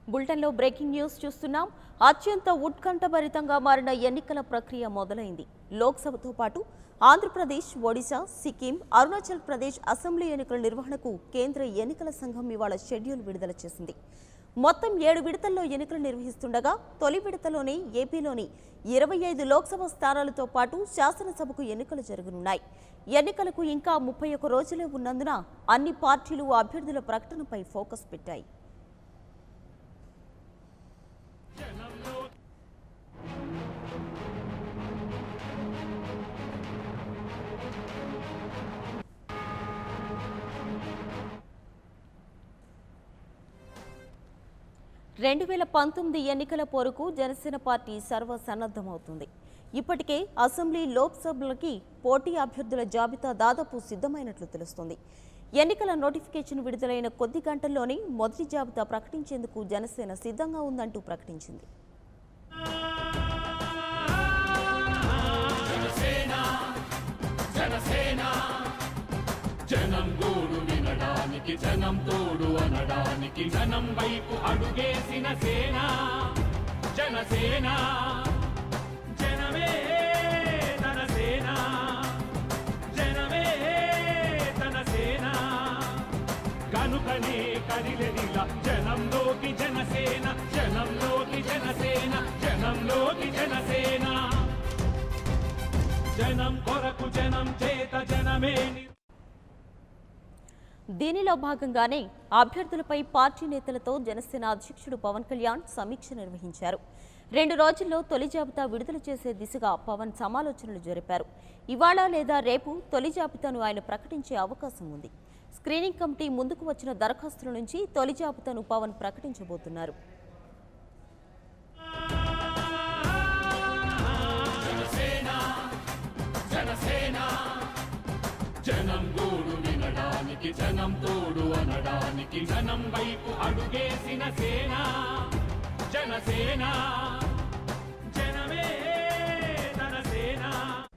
బులెటిన్లో breaking news చూస్తున్నాం అత్యంత ఉత్కంఠభరితంగా మారిన ఎన్నికల ప్రక్రియ మొదలైంది లోక్సభతో పాటు ఆంధ్రప్రదేశ్ ఒడిశా సిక్కిం అరుణాచల్ ప్రదేశ్ అసెంబ్లీ ఎన్నికల నిర్వహణకు కేంద్ర ఎన్నికల సంఘం ఇవాళ షెడ్యూల్ విడుదల చేసింది మొత్తం ఏడు విడతల్లో ఎన్నికలు నిర్వహిస్తుండగా తొలి విడతలోనే ఏపీలోని ఇరవై ఐదు లోక్సభ స్థానాలతో పాటు శాసనసభకు ఎన్నికలు జరగనున్నాయి ఎన్నికలకు ఇంకా ముప్పై ఒక్క రోజులే ఉన్నందున అన్ని పార్టీలు అభ్యర్థుల ప్రకటనపై ఫోకస్ పెట్టాయి రెండు వేల పంతొమ్మిది ఎన్నికల పోరుకు జనసేన పార్టీ సర్వసన్నద్ధమవుతుంది ఇప్పటికే అసెంబ్లీ లోక్సభలకి పోటీ అభ్యర్థుల జాబితా దాదాపు సిద్ధమైనట్లు తెలుస్తోంది ఎన్నికల నోటిఫికేషన్ విడుదలైన కొద్ది గంటల్లోనే మొదటి జాబితా ప్రకటించేందుకు జనసేన సిద్ధంగా ఉందంటూ ప్రకటించింది జనం గోడు వినడానికి జనం తోడు అనడానికి జనం వైపు అడుగేసిన సేన జనసేన జనమే తన సేన జనమే తన సేన కనుకనే కదిలెదిల జనంలోకి జనసేన జనంలోకి జనసేన జనంలోకి జనసేన జనం కొరకు జనం చేత జనమే ని- దీనిలో భాగంగానే అభ్యర్థులపై పార్టీ నేతలతో జనసేన అధ్యక్షుడు పవన్ కళ్యాణ్ సమీక్ష నిర్వహించారు రెండు రోజుల్లో తొలి జాబితా విడుదల చేసే దిశగా పవన్ సమాలోచనలు జరిపారు ఇవాళ లేదా రేపు తొలి జాబితాను ఆయన ప్రకటించే అవకాశం ఉంది స్క్రీనింగ్ కమిటీ ముందుకు వచ్చిన దరఖాస్తుల నుంచి తొలి జాబితాను పవన్ ప్రకటించబోతున్నారు జనం గోడు వినడానికి జనం తోడు అనడానికి జనం వైపు అడుగేసిన సేన జనసేన జనమే తన సేన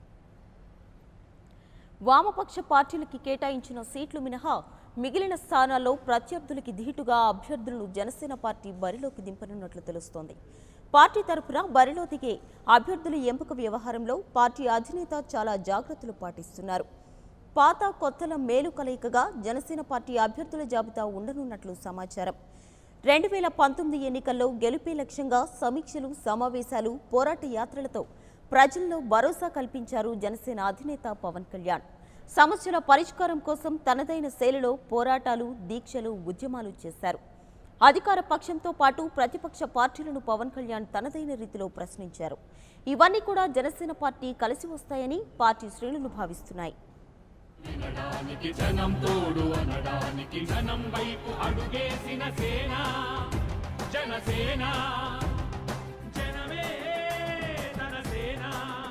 వామపక్ష పార్టీలకి కేటాయించిన సీట్లు మినహా మిగిలిన స్థానాల్లో ప్రత్యర్థులకి ధీటుగా అభ్యర్థులను జనసేన పార్టీ బరిలోకి దింపనున్నట్లు తెలుస్తోంది పార్టీ తరపున బరిలో దిగే అభ్యర్థుల ఎంపిక వ్యవహారంలో పార్టీ అధినేత చాలా జాగ్రత్తలు పాటిస్తున్నారు పాత కొత్తల మేలు కలయికగా జనసేన పార్టీ అభ్యర్థుల జాబితా ఉండనున్నట్లు సమాచారం రెండు వేల పంతొమ్మిది ఎన్నికల్లో గెలుపే లక్ష్యంగా సమీక్షలు సమావేశాలు పోరాట యాత్రలతో ప్రజల్లో భరోసా కల్పించారు జనసేన అధినేత పవన్ కళ్యాణ్ సమస్యల పరిష్కారం కోసం తనదైన శైలిలో పోరాటాలు దీక్షలు ఉద్యమాలు చేశారు అధికార పక్షంతో పాటు ప్రతిపక్ష పార్టీలను పవన్ కళ్యాణ్ తనదైన రీతిలో ప్రశ్నించారు ఇవన్నీ కూడా జనసేన పార్టీ కలిసి వస్తాయని పార్టీ శ్రేణులు భావిస్తున్నాయి వినడానికి జనం తోడు అనడానికి జనం వైపు అడుగేసిన సేన జనసేన జనమే తన సేన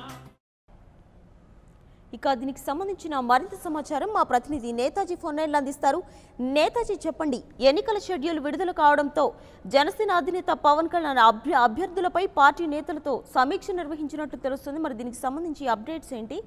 ఇక దీనికి సంబంధించిన మరింత సమాచారం మా ప్రతినిధి నేతాజీ ఫోన్ లైన్లో అందిస్తారు నేతాజీ చెప్పండి ఎన్నికల షెడ్యూల్ విడుదల కావడంతో జనసేన అధినేత పవన్ కళ్యాణ్ అభ్య అభ్యర్థులపై పార్టీ నేతలతో సమీక్ష నిర్వహించినట్టు తెలుస్తుంది మరి దీనికి సంబంధించి అప్డేట్స్ ఏంటి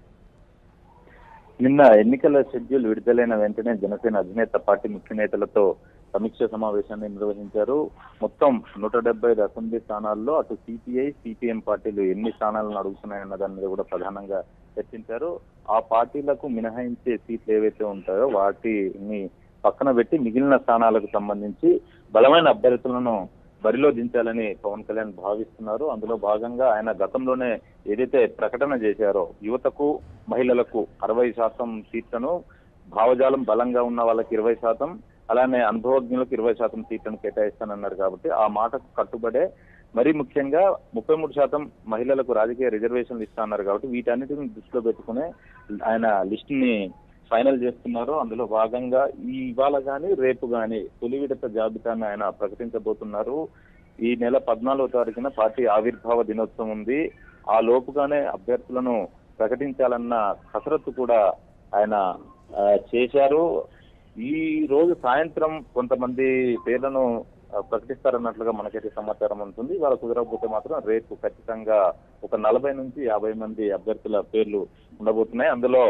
నిన్న ఎన్నికల షెడ్యూల్ విడుదలైన వెంటనే జనసేన అధినేత పార్టీ ముఖ్య నేతలతో సమీక్ష సమావేశాన్ని నిర్వహించారు మొత్తం నూట డెబ్బై ఐదు అసెంబ్లీ స్థానాల్లో అటు సిపిఐ సిపిఎం పార్టీలు ఎన్ని స్థానాలను అడుగుతున్నాయన్న దాని మీద కూడా ప్రధానంగా చర్చించారు ఆ పార్టీలకు మినహాయించే సీట్లు ఏవైతే ఉంటాయో వాటిని పక్కన పెట్టి మిగిలిన స్థానాలకు సంబంధించి బలమైన అభ్యర్థులను బరిలో దించాలని పవన్ కళ్యాణ్ భావిస్తున్నారు అందులో భాగంగా ఆయన గతంలోనే ఏదైతే ప్రకటన చేశారో యువతకు మహిళలకు అరవై శాతం సీట్లను భావజాలం బలంగా ఉన్న వాళ్ళకి ఇరవై శాతం అలానే అనుభవజ్ఞులకు ఇరవై శాతం సీట్లను కేటాయిస్తానన్నారు కాబట్టి ఆ మాటకు కట్టుబడే మరీ ముఖ్యంగా ముప్పై మూడు శాతం మహిళలకు రాజకీయ రిజర్వేషన్లు ఇస్తాన్నారు కాబట్టి వీటన్నిటిని దృష్టిలో పెట్టుకునే ఆయన లిస్ట్ ని ఫైనల్ చేస్తున్నారు అందులో భాగంగా ఈ ఇవాళ గాని రేపు గాని తొలి విడత జాబితాను ఆయన ప్రకటించబోతున్నారు ఈ నెల పద్నాలుగో తారీఖున పార్టీ ఆవిర్భావ దినోత్సవం ఉంది ఆ లోపుగానే అభ్యర్థులను ప్రకటించాలన్న కసరత్తు కూడా ఆయన ఆ, చేశారు ఈ రోజు సాయంత్రం కొంతమంది పేర్లను ఆ, ప్రకటిస్తారన్నట్లుగా మనకైతే సమాచారం ఉంటుంది వాళ్ళ కుదరకపోతే మాత్రం రేపు ఖచ్చితంగా ఒక నలభై నుంచి యాభై మంది అభ్యర్థుల పేర్లు ఉండబోతున్నాయి అందులో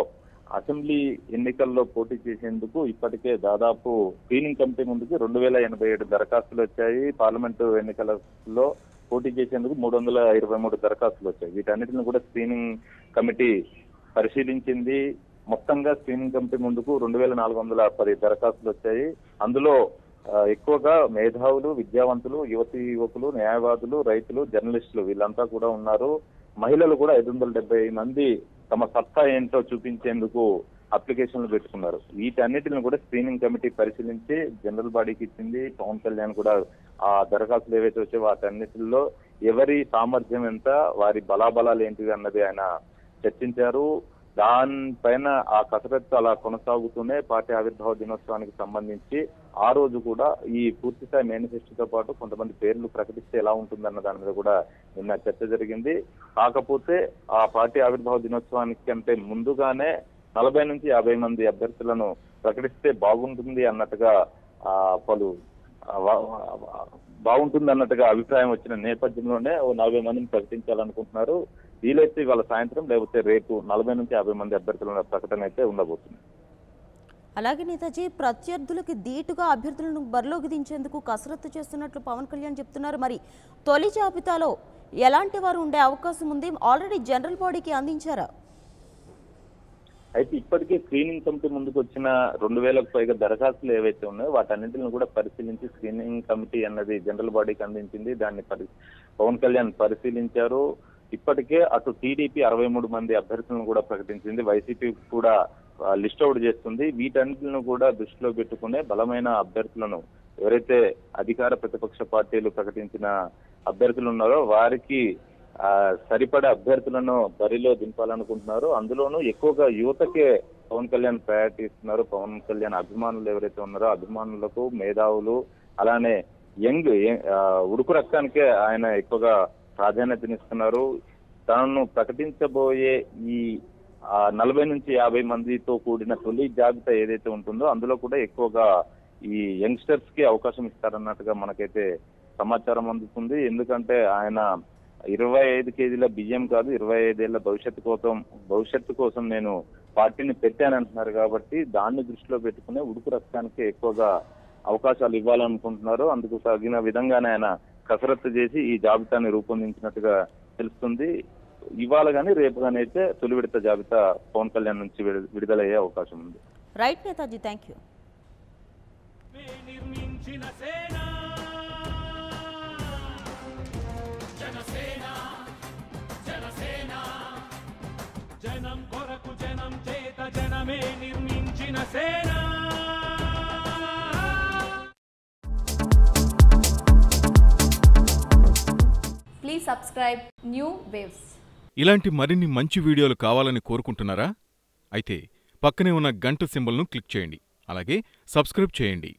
అసెంబ్లీ ఎన్నికల్లో పోటీ చేసేందుకు ఇప్పటికే దాదాపు స్క్రీనింగ్ కమిటీ ముందుకి రెండు వేల ఎనభై ఏడు దరఖాస్తులు వచ్చాయి పార్లమెంటు ఎన్నికలలో పోటీ చేసేందుకు మూడు వందల ఇరవై మూడు దరఖాస్తులు వచ్చాయి వీటన్నిటిని కూడా స్క్రీనింగ్ కమిటీ పరిశీలించింది మొత్తంగా స్క్రీనింగ్ కమిటీ ముందుకు రెండు వేల నాలుగు వందల పది దరఖాస్తులు వచ్చాయి అందులో ఆ, ఎక్కువగా మేధావులు విద్యావంతులు యువతి యువకులు న్యాయవాదులు రైతులు జర్నలిస్టులు వీళ్ళంతా కూడా ఉన్నారు మహిళలు కూడా ఐదు వందల డెబ్బై మంది తమ సత్తా ఏంటో చూపించేందుకు అప్లికేషన్లు పెట్టుకున్నారు వీటన్నిటిని కూడా స్క్రీనింగ్ కమిటీ పరిశీలించి జనరల్ బాడీకి ఇచ్చింది పవన్ కళ్యాణ్ కూడా ఆ దరఖాస్తులు ఏవైతే వచ్చాయో వాటన్నిటిలో ఎవరి సామర్థ్యం ఎంత వారి బలాబలాలు ఏంటివి అన్నది ఆయన చర్చించారు దానిపైన ఆ కసరత్తు అలా కొనసాగుతూనే పార్టీ ఆవిర్భావ దినోత్సవానికి సంబంధించి ఆ రోజు కూడా ఈ పూర్తిస్థాయి మేనిఫెస్టోతో పాటు కొంతమంది పేర్లు ప్రకటిస్తే ఎలా ఉంటుందన్న దాని మీద కూడా నిన్న చర్చ జరిగింది కాకపోతే ఆ పార్టీ ఆవిర్భావ దినోత్సవానికి కంటే ముందుగానే నలభై నుంచి యాభై మంది అభ్యర్థులను ప్రకటిస్తే బాగుంటుంది అన్నట్టుగా ఆ పలు ఆ, వా- వా- బాగుంటుంది అన్నట్టుగా అభిప్రాయం వచ్చిన నేపథ్యంలోనే ఓ నలభై మందిని ప్రకటించాలనుకుంటున్నారు వీలైతే ఇవాళ సాయంత్రం లేకపోతే రేపు నలభై నుంచి యాభై మంది అభ్యర్థుల ప్రకటన అయితే ఉండబోతుంది అలాగే నేతాజీ ప్రత్యర్థులకి ధీటుగా అభ్యర్థులను బరిలోకి దించేందుకు కసరత్తు చేస్తున్నట్లు పవన్ కళ్యాణ్ చెప్తున్నారు మరి తొలి జాబితాలో ఎలాంటి వారు ఉండే అవకాశం ఉంది ఆల్రెడీ జనరల్ బాడీకి అందించారా అయితే ఇప్పటికే స్క్రీనింగ్ కమిటీ ముందుకు వచ్చిన రెండు వేలకు పైగా దరఖాస్తులు ఏవైతే ఉన్నాయో వాటన్నింటిని కూడా పరిశీలించి స్క్రీనింగ్ కమిటీ అన్నది జనరల్ బాడీకి అందించింది దాన్ని పరి పవన్ కళ్యాణ్ పరిశీలించారు ఇప్పటికే అటు టీడీపీ అరవై మూడు మంది అభ్యర్థులను కూడా ప్రకటించింది వైసీపీ కూడా లిస్ట్ అవుట్ చేస్తుంది వీటన్నిటిని కూడా దృష్టిలో పెట్టుకునే బలమైన అభ్యర్థులను ఎవరైతే అధికార ప్రతిపక్ష పార్టీలు ప్రకటించిన అభ్యర్థులు ఉన్నారో వారికి ఆ, సరిపడా అభ్యర్థులను బరిలో దింపాలనుకుంటున్నారు అందులోనూ ఎక్కువగా యువతకే పవన్ కళ్యాణ్ ప్రయారిటీ ఇస్తున్నారు పవన్ కళ్యాణ్ అభిమానులు ఎవరైతే ఉన్నారో అభిమానులకు మేధావులు అలానే యంగ్ ఆ, ఉడుకు రక్తానికే ఆయన ఎక్కువగా ప్రాధాన్యతనిస్తున్నారు తనను ప్రకటించబోయే ఈ ఆ, నలభై నుంచి యాభై మందితో కూడిన తొలి జాబితా ఏదైతే ఉంటుందో అందులో కూడా ఎక్కువగా ఈ యంగ్స్టర్స్ కి అవకాశం ఇస్తారన్నట్టుగా మనకైతే సమాచారం అందుతుంది ఎందుకంటే ఆయన ఇరవై ఐదు కేజీల బియ్యం కాదు ఇరవై ఐదేళ్ల భవిష్యత్తు కోసం భవిష్యత్తు కోసం నేను పార్టీని పెట్టానంటున్నారు కాబట్టి దాన్ని దృష్టిలో పెట్టుకునే ఉడుకు రక్తానికి ఎక్కువగా అవకాశాలు ఇవ్వాలనుకుంటున్నారు అందుకు తగిన విధంగానే ఆయన కసరత్తు చేసి ఈ జాబితాని రూపొందించినట్టుగా తెలుస్తుంది ఇవాళ కానీ రేపు కానీ అయితే తొలి విడత జాబితా పవన్ కళ్యాణ్ నుంచి విడు- విడుదలయ్యే అవకాశం ఉంది రైట్ నేతాజీ థ్యాంక్ యూ నిర్మించిన సేన జనసేన జనసేన జనం కొరకు జనం చేత జనమే నిర్మించిన సేన Please subscribe New Waves. ఇలాంటి మరిన్ని మంచి వీడియోలు కావాలని కోరుకుంటున్నారా అయితే పక్కనే ఉన్న గంట సింబల్ను క్లిక్ చేయండి అలాగే సబ్స్క్రైబ్ చేయండి